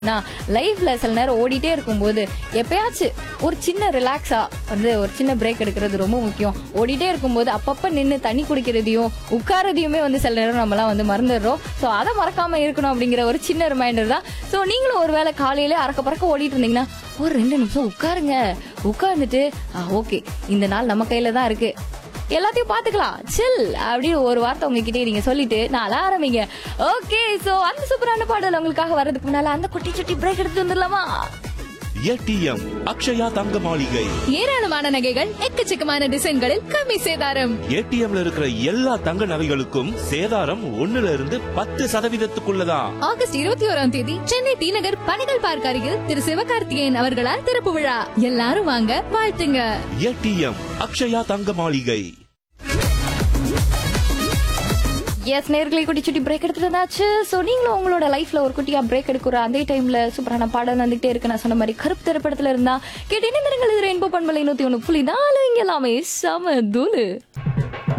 நான் லைஃப்ல சில நேரம் ஓடிட்டே இருக்கும்போது எப்பயாச்சும் ஒரு சின்ன ரிலாக்ஸா வந்து ஒரு சின்ன பிரேக் எடுக்கிறது ரொம்ப முக்கியம் ஓடிட்டே இருக்கும்போது அப்பப்ப நின்று தண்ணி குடிக்கிறதையும் உட்காரதையுமே வந்து சில நேரம் நம்மலாம் வந்து மறந்துடுறோம் ஸோ அதை மறக்காம இருக்கணும் அப்படிங்கிற ஒரு சின்ன ரிமைண்டர் தான் ஸோ நீங்களும் ஒருவேளை காலையில அறக்க பறக்க ஓடிட்டு இருந்தீங்கன்னா ஒரு ரெண்டு நிமிஷம் உட்காருங்க உட்கார்ந்துட்டு ஓகே இந்த நாள் நம்ம கையில தான் இருக்கு எல்லாத்தையும் பாத்துக்கலாம் சில் அப்படின்னு ஒரு வார்த்தை உங்ககிட்ட நீங்க சொல்லிட்டு நான் ஆரம்பிங்க ஓகே சோ அந்த சூப்பரான பாடல் உங்களுக்காக வர்றதுக்கு முன்னால அந்த குட்டி சுட்டி பிரேக் எடுத்து வந்துடலாமா ஏடிஎம் அக்ஷயா தங்க மாளிகை ஏராளமான நகைகள் எக்கச்சக்கமான டிசைன்களில் கம்மி சேதாரம் ஏடிஎம்ல இருக்கிற எல்லா தங்க நகைகளுக்கும் சேதாரம் ஒண்ணுல இருந்து பத்து சதவீதத்துக்குள்ளதான் ஆகஸ்ட் இருபத்தி ஓராம் தேதி சென்னை டி நகர் பணிகள் பார்க் அருகில் திரு சிவகார்த்திகேயன் அவர்களால் திறப்பு விழா எல்லாரும் வாங்க வாழ்த்துங்க ஏடிஎம் அக்ஷயா தங்க மாளிகை எஸ் நேர்களை குட்டி சுட்டி பிரேக் எடுத்துட்டு வந்தாச்சு சோ நீங்களும் உங்களோட லைஃப்ல ஒரு குட்டியா பிரேக் எடுக்கிற அதே டைம்ல சூப்பரான பாடல் வந்துகிட்டே இருக்கு நான் சொன்ன மாதிரி கருப்பு திரைப்படத்துல இருந்தா கேட்டு இணைந்திருங்கள் இது ரெயின்போ பண்பலை நூத்தி ஒண்ணு புள்ளி நாலு இங்க எல்லாமே சம தூளு